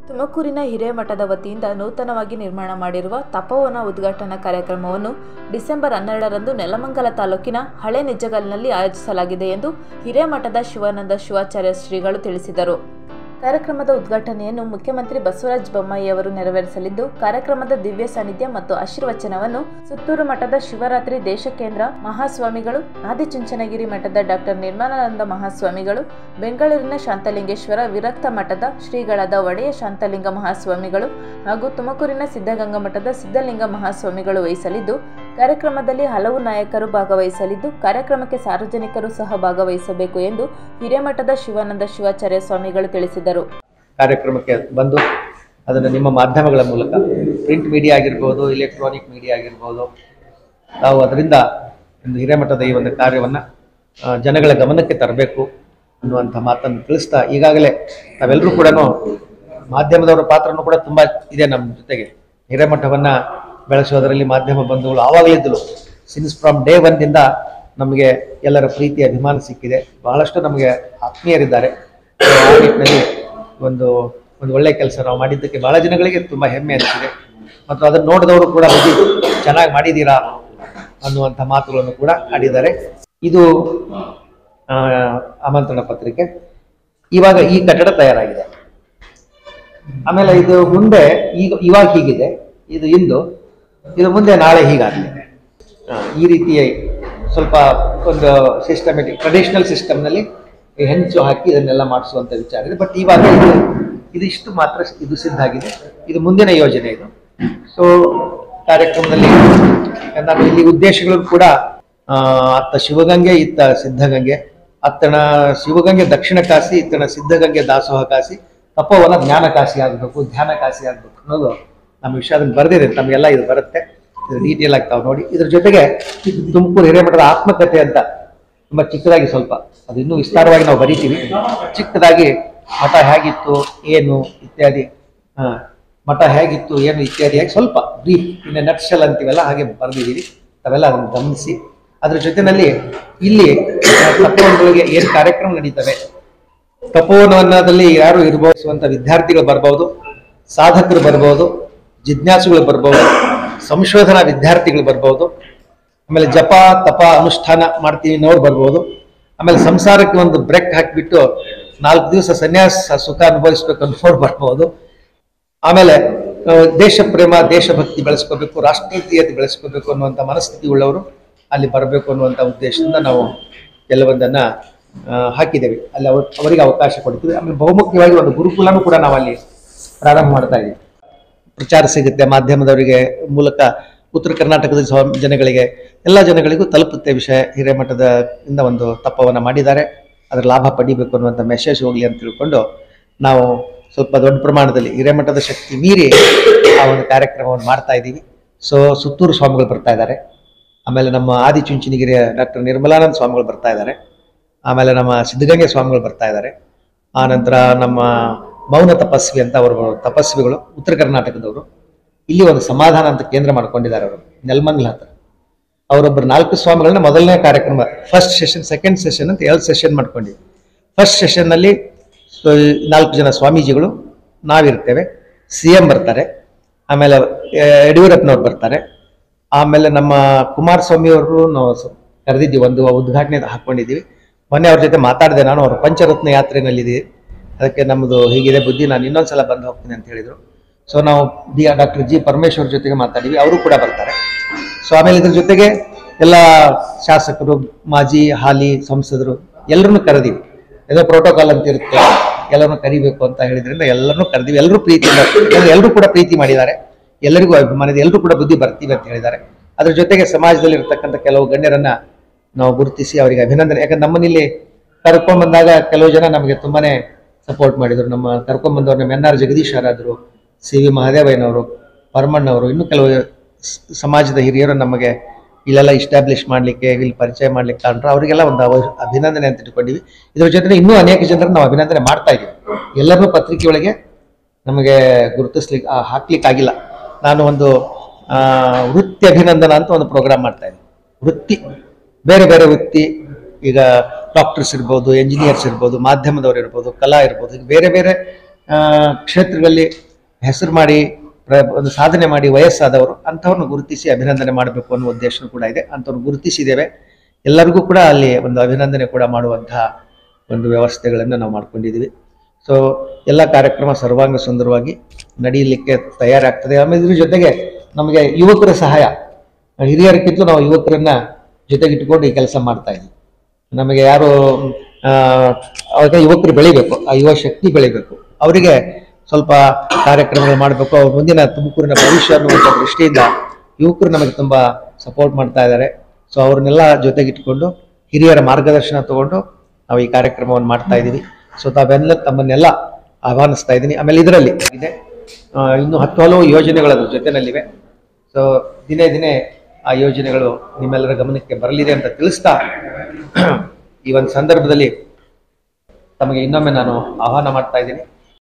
ತುಮಕೂರಿನ ಹಿರೇಮಠದ ವತಿಯಿಂದ ನೂತನವಾಗಿ ನಿರ್ಮಾಣ ಮಾಡಿರುವ ತಪೋವನ ಉದ್ಘಾಟನಾ ಕಾರ್ಯಕ್ರಮವನ್ನು ಡಿಸೆಂಬರ್ ಹನ್ನೆರಡರಂದು ನೆಲಮಂಗಲ ತಾಲೂಕಿನ ಹಳೆ ನಿಜ್ಜಗಲ್ನಲ್ಲಿ ಆಯೋಜಿಸಲಾಗಿದೆ ಎಂದು ಹಿರೇಮಠದ ಶಿವಾನಂದ ಶಿವಾಚಾರ್ಯ ಶ್ರೀಗಳು ತಿಳಿಸಿದರು ಕಾರ್ಯಕ್ರಮದ ಉದ್ಘಾಟನೆಯನ್ನು ಮುಖ್ಯಮಂತ್ರಿ ಬಸವರಾಜ ಬೊಮ್ಮಾಯಿ ಅವರು ನೆರವೇರಿಸಲಿದ್ದು ಕಾರ್ಯಕ್ರಮದ ದಿವ್ಯ ಸಾನ್ನಿಧ್ಯ ಮತ್ತು ಆಶೀರ್ವಚನವನ್ನು ಸುತ್ತೂರು ಮಠದ ಶಿವರಾತ್ರಿ ದೇಶಕೇಂದ್ರ ಮಹಾಸ್ವಾಮಿಗಳು ಆದಿಚುಂಚನಗಿರಿ ಮಠದ ಡಾಕ್ಟರ್ ನಿರ್ಮಲಾನಂದ ಮಹಾಸ್ವಾಮಿಗಳು ಬೆಂಗಳೂರಿನ ಶಾಂತಲಿಂಗೇಶ್ವರ ವಿರಕ್ತ ಮಠದ ಶ್ರೀಗಳಾದ ಒಡೆಯ ಶಾಂತಲಿಂಗ ಮಹಾಸ್ವಾಮಿಗಳು ಹಾಗೂ ತುಮಕೂರಿನ ಸಿದ್ಧಗಂಗಾ ಮಠದ ಸಿದ್ಧಲಿಂಗ ಮಹಾಸ್ವಾಮಿಗಳು ವಹಿಸಲಿದ್ದು ಕಾರ್ಯಕ್ರಮದಲ್ಲಿ ಹಲವು ನಾಯಕರು ಭಾಗವಹಿಸಲಿದ್ದು ಕಾರ್ಯಕ್ರಮಕ್ಕೆ ಸಾರ್ವಜನಿಕರು ಸಹ ಭಾಗವಹಿಸಬೇಕು ಎಂದು ಹಿರೇಮಠದ ಶಿವಾನಂದ ಶಿವಾಚಾರ್ಯ ಸ್ವಾಮಿಗಳು ತಿಳಿಸಿದರು ಕಾರ್ಯಕ್ರಮಕ್ಕೆ ಬಂದು ಅದನ್ನು ನಿಮ್ಮ ಮಾಧ್ಯಮಗಳ ಮೂಲಕ ಪ್ರಿಂಟ್ ಮೀಡಿಯಾ ಆಗಿರ್ಬೋದು ಇಲೆಕ್ಟ್ರಾನಿಕ್ ಮೀಡಿಯಾ ಆಗಿರ್ಬೋದು ತಾವು ಅದರಿಂದ ಒಂದು ಹಿರೇಮಠದ ಈ ಒಂದು ಕಾರ್ಯವನ್ನು ಜನಗಳ ಗಮನಕ್ಕೆ ತರಬೇಕು ಅನ್ನುವಂಥ ಮಾತನ್ನು ತಿಳಿಸ್ತಾ ಈಗಾಗಲೇ ನಾವೆಲ್ಲರೂ ಕೂಡ ಮಾಧ್ಯಮದವರ ಪಾತ್ರನೂ ಕೂಡ ತುಂಬ ಇದೆ ನಮ್ಮ ಜೊತೆಗೆ ಹಿರೇಮಠವನ್ನು ಬೆಳೆಸೋದರಲ್ಲಿ ಮಾಧ್ಯಮ ಬಂಧುಗಳು ಆವಾಗಲಿದ್ದಲು ಸಿನ್ಸ್ ಫ್ರಮ್ ಡೇ ಒನ್ನಿಂದ ನಮಗೆ ಎಲ್ಲರ ಪ್ರೀತಿ ಅಭಿಮಾನ ಸಿಕ್ಕಿದೆ ಬಹಳಷ್ಟು ನಮಗೆ ಆತ್ಮೀಯರಿದ್ದಾರೆ ಆ ನಿಟ್ಟಿನಲ್ಲಿ ಒಂದು ಒಂದು ಒಳ್ಳೆ ಕೆಲಸ ನಾವು ಮಾಡಿದ್ದಕ್ಕೆ ಬಹಳ ಜನಗಳಿಗೆ ತುಂಬ ಹೆಮ್ಮೆ ಅನಿಸಿದೆ ಮತ್ತು ಅದನ್ನು ನೋಡಿದವರು ಕೂಡ ಬುದ್ಧಿ ಚೆನ್ನಾಗಿ ಮಾಡಿದ್ದೀರಾ ಅನ್ನುವಂಥ ಮಾತುಗಳನ್ನು ಕೂಡ ಆಡಿದ್ದಾರೆ ಇದು ಆ, ಆಮಂತ್ರಣ ಪತ್ರಿಕೆ ಇವಾಗ ಈ ಕಟ್ಟಡ ತಯಾರಾಗಿದೆ ಆಮೇಲೆ ಇದು ಮುಂದೆ ಈಗ ಇವಾಗ ಹೀಗಿದೆ ಇದು ಇಂದು ಇದು ಮುಂದೆ ನಾಳೆ ಹೀಗಾಗಲಿದೆ ಆ, ಈ ರೀತಿಯ ಸ್ವಲ್ಪ ಒಂದು ಸಿಸ್ಟಮೆಟಿಕ್ ಟ್ರೆಡಿಷನಲ್ ಸಿಸ್ಟಮ್ನಲ್ಲಿ ಹೆಂಚು ಹಾಕಿ ಇದನ್ನೆಲ್ಲ ಮಾಡಿಸುವಂಥ ವಿಚಾರ ಇದೆ ಬಟ್ ಇವಾಗ ಇದು ಇದಿಷ್ಟು ಮಾತ್ರ ಇದು ಸಿದ್ಧ ಆಗಿದೆ ಇದು ಮುಂದಿನ ಯೋಜನೆ ಇದು ಸೊ ಕಾರ್ಯಕ್ರಮದಲ್ಲಿ ನಾನು ಇಲ್ಲಿ ಉದ್ದೇಶಗಳು ಕೂಡ ಆ, ಅತ್ತ ಶಿವಗಂಗೆ ಇತ್ತ ಸಿದ್ಧಗಂಗೆ ಅತ್ತಣ ಶಿವಗಂಗೆ ದಕ್ಷಿಣ ಕಾಶಿ ಇತ್ತಣ ಸಿದ್ಧಗಂಗೆ ದಾಸೋಹ ಕಾಶಿ ತಪೋವನ ಜ್ಞಾನ ಕಾಶಿ ಆಗಬೇಕು ಧ್ಯಾನ ಕಾಶಿ ಆಗಬೇಕು ಅನ್ನೋದು ನಮ್ಮ ವಿಷಯ ಅದನ್ನು ಬರೆದಿದೆ ತಮಗೆಲ್ಲ ಇದು ಬರುತ್ತೆ ಇದು ಡೀಟೇಲ್ ಆಗಿ ತಾವು ನೋಡಿ ಇದ್ರ ಜೊತೆಗೆ ತುಮಕೂರು ಹಿರೇಮಠದ ಆತ್ಮಕಥೆ ಅಂತ ತುಂಬಾ ಚಿಕ್ಕದಾಗಿ ಸ್ವಲ್ಪ ಅದು ಇನ್ನೂ ವಿಸ್ತಾರವಾಗಿ ನಾವು ಬರೀತೀವಿ ಚಿಕ್ಕದಾಗಿ ಮಠ ಹೇಗಿತ್ತು ಏನು ಇತ್ಯಾದಿ ಆ, ಮಠ ಹೇಗಿತ್ತು ಏನು ಇತ್ಯಾದಿಯಾಗಿ ಸ್ವಲ್ಪ ಬ್ರೀಫ್ ಇನ್ನು ನಟ್ಸೆಲ್ ಅಂತೀವಲ್ಲ ಹಾಗೆ ಬರೆದಿದ್ದೀವಿ ತಾವೆಲ್ಲ ಅದನ್ನು ಗಮನಿಸಿ ಅದ್ರ ಜೊತೆನಲ್ಲಿ ಇಲ್ಲಿ ಆ, ತಪೋವನಗಳಿಗೆ ಏನು ಕಾರ್ಯಕ್ರಮ ನಡೀತವೆ ತಪೋವನದಲ್ಲಿ ಯಾರು ಇರಬಹುದುವಂತ ವಿದ್ಯಾರ್ಥಿಗಳು ಬರ್ಬೋದು ಸಾಧಕರು ಬರ್ಬೋದು ಜಿಜ್ಞಾಸುಗಳು ಬರ್ಬೋದು ಸಂಶೋಧನಾ ವಿದ್ಯಾರ್ಥಿಗಳು ಬರ್ಬೋದು ಆಮೇಲೆ ಜಪ ತಪ ಅನುಷ್ಠಾನ ಮಾಡ್ತೀವಿ ಅನ್ನೋರು ಬರ್ಬೋದು ಆಮೇಲೆ ಸಂಸಾರಕ್ಕೆ ಒಂದು ಬ್ರೇಕ್ ಹಾಕಿಬಿಟ್ಟು ನಾಲ್ಕು ದಿವಸ ಸನ್ಯಾಸ ಸುಖ ಅನುಭವಿಸ್ಬೇಕು ಅನ್ನೋರು ಬರ್ಬೋದು ಆಮೇಲೆ ಆ, ದೇಶ ಪ್ರೇಮ ದೇಶಭಕ್ತಿ ಬೆಳೆಸ್ಕೋಬೇಕು ರಾಷ್ಟ್ರೀಯತೆ ಬೆಳೆಸ್ಕೋಬೇಕು ಅನ್ನುವಂಥ ಮನಸ್ಥಿತಿ ಉಳ್ಳವರು ಅಲ್ಲಿ ಬರಬೇಕು ಅನ್ನುವಂಥ ಉದ್ದೇಶದಿಂದ ನಾವು ಕೆಲವೊಂದನ್ನ ಆ, ಹಾಕಿದ್ದೇವೆ ಅಲ್ಲಿ ಅವ್ರ ಅವರಿಗೆ ಅವಕಾಶ ಕೊಡ್ತೀವಿ ಆಮೇಲೆ ಬಹುಮುಖ್ಯವಾಗಿ ಒಂದು ಗುರುಕುಲನೂ ಕೂಡ ನಾವು ಅಲ್ಲಿ ಪ್ರಾರಂಭ ಮಾಡ್ತಾ ಇದ್ದೀವಿ ಪ್ರಚಾರ ಸಿಗುತ್ತೆ ಮಾಧ್ಯಮದವರಿಗೆ ಮೂಲಕ ಉತ್ತರ ಕರ್ನಾಟಕದ ಸ್ವ- ಜನಗಳಿಗೆ ಎಲ್ಲ ಜನಗಳಿಗೂ ತಲುಪುತ್ತೆ ವಿಷಯ ಹಿರೇಮಠದ ಇಂದ ಒಂದು ತಪ್ಪವನ್ನು ಮಾಡಿದ್ದಾರೆ ಅದರ ಲಾಭ ಪಡಿಬೇಕು ಅನ್ನುವಂಥ ಮೆಸೇಜ್ ಹೋಗಲಿ ಅಂತ ತಿಳ್ಕೊಂಡು ನಾವು ಸ್ವಲ್ಪ ದೊಡ್ಡ ಪ್ರಮಾಣದಲ್ಲಿ ಹಿರೇಮಠದ ಶಕ್ತಿ ಮೀರಿ ಆ ಒಂದು ಕಾರ್ಯಕ್ರಮವನ್ನು ಮಾಡ್ತಾ ಇದ್ದೀವಿ ಸೊ ಸುತ್ತೂರು ಸ್ವಾಮಿಗಳು ಬರ್ತಾ ಇದ್ದಾರೆ ಆಮೇಲೆ ನಮ್ಮ ಆದಿಚುಂಚನಗಿರಿಯ ಡಾಕ್ಟರ್ ನಿರ್ಮಲಾನಂದ ಸ್ವಾಮಿಗಳು ಬರ್ತಾ ಇದ್ದಾರೆ ಆಮೇಲೆ ನಮ್ಮ ಸಿದ್ಧಗಂಗೆ ಸ್ವಾಮಿಗಳು ಬರ್ತಾ ಇದ್ದಾರೆ ಆ ನಂತರ ನಮ್ಮ ಮೌನ ತಪಸ್ವಿ ಅಂತ ಅವರು ತಪಸ್ವಿಗಳು ಉತ್ತರ ಕರ್ನಾಟಕದವರು ಇಲ್ಲಿ ಒಂದು ಸಮಾಧಾನ ಅಂತ ಕೇಂದ್ರ ಮಾಡ್ಕೊಂಡಿದ್ದಾರೆ ಅವರು ನೆಲಮಂಗಲ ಹತ್ರ ಅವರೊಬ್ಬರು ನಾಲ್ಕು ಸ್ವಾಮಿಗಳನ್ನ ಮೊದಲನೇ ಕಾರ್ಯಕ್ರಮ ಫಸ್ಟ್ ಸೆಷನ್ ಸೆಕೆಂಡ್ ಸೆಷನ್ ಅಂತ ಎರಡು ಸೆಷನ್ ಮಾಡ್ಕೊಂಡಿವಿ ಫಸ್ಟ್ ಸೆಷನ್ನಲ್ಲಿ ನಾಲ್ಕು ಜನ ಸ್ವಾಮೀಜಿಗಳು ನಾವಿರ್ತೇವೆ ಸಿ ಎಂ ಬರ್ತಾರೆ ಆಮೇಲೆ ಆ, ಯಡಿಯೂರಪ್ಪನವ್ರು ಬರ್ತಾರೆ ಆಮೇಲೆ ನಮ್ಮ ಕುಮಾರಸ್ವಾಮಿ ಅವರು ನಾವು ಸ- ಕರೆದಿದ್ದೀವಿ ಒಂದು ಉದ್ಘಾಟನೆ ಹಾಕೊಂಡಿದ್ದೀವಿ ಮೊನ್ನೆ ಅವ್ರ ಜೊತೆ ಮಾತಾಡಿದೆ ನಾನು ಅವರು ಪಂಚರತ್ನ ಯಾತ್ರೆನಲ್ಲಿದ್ದೀವಿ ಅದಕ್ಕೆ ನಮ್ಮದು ಹೀಗಿದೆ ಬುದ್ಧಿ ನಾನು ಇನ್ನೊಂದ್ಸಲ ಬಂದು ಹೋಗ್ತೀನಿ ಅಂತ ಹೇಳಿದರು ಸೊ ನಾವು ಡಿ ಡಾಕ್ಟರ್ ಜಿ ಪರಮೇಶ್ವರ್ ಜೊತೆಗೆ ಮಾತಾಡಿವಿ ಅವರು ಕೂಡ ಬರ್ತಾರೆ ಸೊ ಆಮೇಲೆ ಇದ್ರ ಜೊತೆಗೆ ಎಲ್ಲ ಶಾಸಕರು ಮಾಜಿ ಹಾಲಿ ಸಂಸದರು ಎಲ್ಲರನ್ನು ಕರೆದಿವಿ ಏನೋ ಪ್ರೋಟೋಕಾಲ್ ಅಂತ ಇರುತ್ತೆ ಎಲ್ಲರನ್ನು ಕರಿಬೇಕು ಅಂತ ಹೇಳಿದ್ರಿಂದ ಎಲ್ಲರನ್ನೂ ಕರೆದಿವಿ ಎಲ್ಲರೂ ಪ್ರೀತಿಯಿಂದ ಎಲ್ಲರೂ ಕೂಡ ಪ್ರೀತಿ ಮಾಡಿದ್ದಾರೆ ಎಲ್ಲರಿಗೂ ಅಭಿಮಾನ ಇದೆ ಎಲ್ಲರೂ ಕೂಡ ಬುದ್ಧಿ ಬರ್ತೀವಿ ಅಂತ ಹೇಳಿದ್ದಾರೆ ಅದ್ರ ಜೊತೆಗೆ ಸಮಾಜದಲ್ಲಿ ಇರ್ತಕ್ಕಂಥ ಕೆಲವು ಗಣ್ಯರನ್ನ ನಾವು ಗುರುತಿಸಿ ಅವರಿಗೆ ಅಭಿನಂದನೆ ಯಾಕಂದ್ರೆ ನಮ್ಮನಿಲ್ಲಿ ಕರ್ಕೊಂಡ್ ಬಂದಾಗ ಕೆಲವು ಜನ ನಮಗೆ ತುಂಬಾನೇ ಸಪೋರ್ಟ್ ಮಾಡಿದ್ರು ನಮ್ಮ ಕರ್ಕೊಂಡ್ ಬಂದವರು ನಮ್ಮ ಎನ್ ಆರ್ ಜಗದೀಶ್ ಆರಾದ್ರು ಸಿ ವಿ ಮಹದೇವಯ್ಯನವರು ಪರಮಣ್ಣವರು ಇನ್ನೂ ಕೆಲವು ಸ- ಸಮಾಜದ ಹಿರಿಯರು ನಮಗೆ ಇಲ್ಲೆಲ್ಲ ಇಸ್ಟಾಬ್ಲಿಷ್ ಮಾಡ್ಲಿಕ್ಕೆ ಇಲ್ಲಿ ಪರಿಚಯ ಮಾಡ್ಲಿಕ್ಕೆ ಕಾಣ್ರು ಅವರಿಗೆಲ್ಲ ಒಂದು ಅವ- ಅಭಿನಂದನೆ ಅಂತ ಇಟ್ಕೊಂಡಿವಿ ಇದ್ರ ಜೊತೆ ಇನ್ನೂ ಅನೇಕ ಜನರನ್ನು ನಾವು ಅಭಿನಂದನೆ ಮಾಡ್ತಾ ಇದ್ದೀವಿ ಎಲ್ಲರನ್ನೂ ಪತ್ರಿಕೆ ಒಳಗೆ ನಮಗೆ ಗುರುತಿಸ್ಲಿಕ್ಕೆ ಆ, ಹಾಕ್ಲಿಕ್ಕಾಗಿಲ್ಲ ನಾನು ಒಂದು ಆ, ವೃತ್ತಿ ಅಭಿನಂದನ ಅಂತ ಒಂದು ಪ್ರೋಗ್ರಾಮ್ ಮಾಡ್ತಾ ಇದ್ದೀನಿ ವೃತ್ತಿ ಬೇರೆ ಬೇರೆ ವೃತ್ತಿ ಈಗ ಡಾಕ್ಟರ್ಸ್ ಇರ್ಬೋದು ಎಂಜಿನಿಯರ್ಸ್ ಇರ್ಬೋದು ಮಾಧ್ಯಮದವ್ರು ಇರ್ಬೋದು ಕಲಾ ಇರ್ಬೋದು ಈಗ ಬೇರೆ ಬೇರೆ ಆ, ಕ್ಷೇತ್ರಗಳಲ್ಲಿ ಹೆಸರು ಮಾಡಿ ಪ್ರ- ಒಂದು ಸಾಧನೆ ಮಾಡಿ ವಯಸ್ಸಾದವರು ಅಂಥವ್ರನ್ನ ಗುರುತಿಸಿ ಅಭಿನಂದನೆ ಮಾಡಬೇಕು ಅನ್ನೋ ಉದ್ದೇಶ ಕೂಡ ಇದೆ ಅಂಥವ್ರನ್ನ ಗುರುತಿಸಿದ್ದೇವೆ ಎಲ್ಲರಿಗೂ ಕೂಡ ಅಲ್ಲಿ ಒಂದು ಅಭಿನಂದನೆ ಕೂಡ ಮಾಡುವಂತಹ ಒಂದು ವ್ಯವಸ್ಥೆಗಳನ್ನು ನಾವು ಮಾಡ್ಕೊಂಡಿದ್ದೀವಿ ಸೊ ಎಲ್ಲ ಕಾರ್ಯಕ್ರಮ ಸರ್ವಾಂಗ ಸುಂದರವಾಗಿ ನಡೆಯಲಿಕ್ಕೆ ತಯಾರಾಗ್ತದೆ ಆಮೇಲೆ ಇದ್ರ ಜೊತೆಗೆ ನಮಗೆ ಯುವಕರ ಸಹಾಯ ಹಿರಿಯರಕ್ಕಿಂತಲೂ ನಾವು ಯುವಕರನ್ನ ಜೊತೆಗಿಟ್ಟುಕೊಂಡು ಈ ಕೆಲಸ ಮಾಡ್ತಾ ಇದ್ದೀವಿ ನಮಗೆ ಯಾರು ಆ, ಅವಾಗ ಯುವಕರು ಬೆಳಿಬೇಕು ಆ ಯುವ ಶಕ್ತಿ ಬೆಳಿಬೇಕು ಅವರಿಗೆ ಸ್ವಲ್ಪ ಕಾರ್ಯಕ್ರಮಗಳು ಮಾಡಬೇಕು ಅವ್ರ ಮುಂದಿನ ತುಮಕೂರಿನ ಭವಿಷ್ಯ ಅನ್ನುವಂಥ ದೃಷ್ಟಿಯಿಂದ ಯುವಕರು ನಮಗೆ ತುಂಬಾ ಸಪೋರ್ಟ್ ಮಾಡ್ತಾ ಇದ್ದಾರೆ ಸೊ ಅವ್ರನ್ನೆಲ್ಲ ಜೊತೆಗಿಟ್ಕೊಂಡು ಹಿರಿಯರ ಮಾರ್ಗದರ್ಶನ ತಗೊಂಡು ನಾವು ಈ ಕಾರ್ಯಕ್ರಮವನ್ನು ಮಾಡ್ತಾ ಇದ್ದೀವಿ ಸೊ ತಾವೆಲ್ಲ ತಮ್ಮನ್ನೆಲ್ಲ ಆಹ್ವಾನಿಸ್ತಾ ಇದ್ದೀನಿ ಆಮೇಲೆ ಇದರಲ್ಲಿ ಇದೆ ಆ, ಇನ್ನು ಹತ್ತು ಹಲವು ಯೋಜನೆಗಳು ಅದ್ರ ಜೊತೆನಲ್ಲಿವೆ ಸೊ ದಿನೇ ದಿನೇ ಆ ಯೋಜನೆಗಳು ನಿಮ್ಮೆಲ್ಲರ ಗಮನಕ್ಕೆ ಬರಲಿದೆ ಅಂತ ತಿಳಿಸ್ತಾ ಈ ಒಂದು ಸಂದರ್ಭದಲ್ಲಿ ತಮಗೆ ಇನ್ನೊಮ್ಮೆ ನಾನು ಆಹ್ವಾನ ಮಾಡ್ತಾ ಇದ್ದೀನಿ